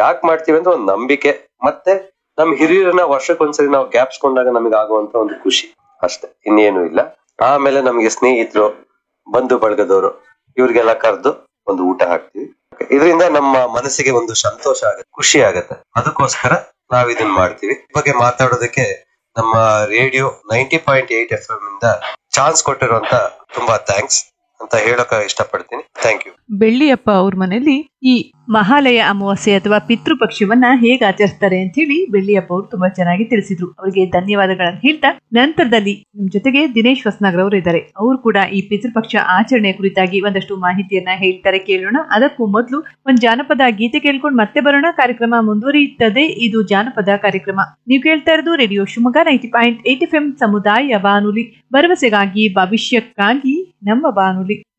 ಯಾಕೆ ಮಾಡ್ತೀವಿ ಅಂದ್ರೆ ಒಂದು ನಂಬಿಕೆ ಮತ್ತೆ ನಮ್ ಹಿರಿಯರನ್ನ ವರ್ಷಕ್ಕೊಂದ್ಸರಿ ನಾವು ಗ್ಯಾಪ್ಸ್ಕೊಂಡಾಗ ನಮಗೆ ಆಗುವಂತ ಒಂದು ಖುಷಿ ಅಷ್ಟೇ ಇನ್ನೇನು ಇಲ್ಲ ಆಮೇಲೆ ನಮಗೆ ಸ್ನೇಹಿತರು ಬಂಧು ಬಳಗದವರು ಇವ್ರಿಗೆಲ್ಲ ಕರೆದು ಒಂದು ಊಟ ಹಾಕ್ತಿವಿ ಇದರಿಂದ ನಮ್ಮ ಮನಸ್ಸಿಗೆ ಒಂದು ಸಂತೋಷ ಆಗುತ್ತೆ ಖುಷಿ ಆಗತ್ತೆ ಅದಕ್ಕೋಸ್ಕರ ನಾವ್ ಇದನ್ನ ಮಾಡ್ತೀವಿ ಈ ಬಗ್ಗೆ ಮಾತಾಡೋದಕ್ಕೆ ನಮ್ಮ radio ninety point eight F M ಇಂದ ಚಾನ್ಸ್ ಕೊಟ್ಟಿರುವಂತ ತುಂಬಾ ಥ್ಯಾಂಕ್ಸ್ ಅಂತ ಹೇಳಕ್ ಇಷ್ಟಪಡ್ತೀನಿ ಥ್ಯಾಂಕ್ ಯು ಬೆಳ್ಳಿಯಪ್ಪ ಅವ್ರ ಮನೆಯಲ್ಲಿ ಈ ಮಹಾಲಯ ಅಮಾವಾಸ್ಯೆ ಅಥವಾ ಪಿತೃಪಕ್ಷವನ್ನ ಹೇಗೆ ಆಚರಿಸ್ತಾರೆ ಅಂತ ಹೇಳಿ ಬೆಳ್ಳಿಯಪ್ಪ ಅವರು ತುಂಬಾ ಚೆನ್ನಾಗಿ ತಿಳಿಸಿದ್ರು ಅವರಿಗೆ ಧನ್ಯವಾದಗಳನ್ನು ಹೇಳ್ತಾ ನಂತರದಲ್ಲಿ ನಮ್ ಜೊತೆಗೆ ದಿನೇಶ್ ಹೊಸನಗರ್ ಅವರು ಇದ್ದಾರೆ ಅವರು ಕೂಡ ಈ ಪಿತೃಪಕ್ಷ ಆಚರಣೆ ಕುರಿತಾಗಿ ಒಂದಷ್ಟು ಮಾಹಿತಿಯನ್ನ ಹೇಳ್ತಾರೆ ಕೇಳೋಣ ಅದಕ್ಕೂ ಮೊದಲು ಒಂದ್ ಜಾನಪದ ಗೀತೆ ಕೇಳ್ಕೊಂಡು ಮತ್ತೆ ಬರೋಣ ಕಾರ್ಯಕ್ರಮ ಮುಂದುವರಿಯುತ್ತದೆ ಇದು ಜಾನಪದ ಕಾರ್ಯಕ್ರಮ ನೀವು ಕೇಳ್ತಾ ಇರೋದು radio Shivamogga ninety point eight F M ಸಮುದಾಯ ಬಾನುಲಿ ಭರವಸೆಗಾಗಿ ಭವಿಷ್ಯಕ್ಕಾಗಿ ನಮ್ಮ ಬಾನುಲಿ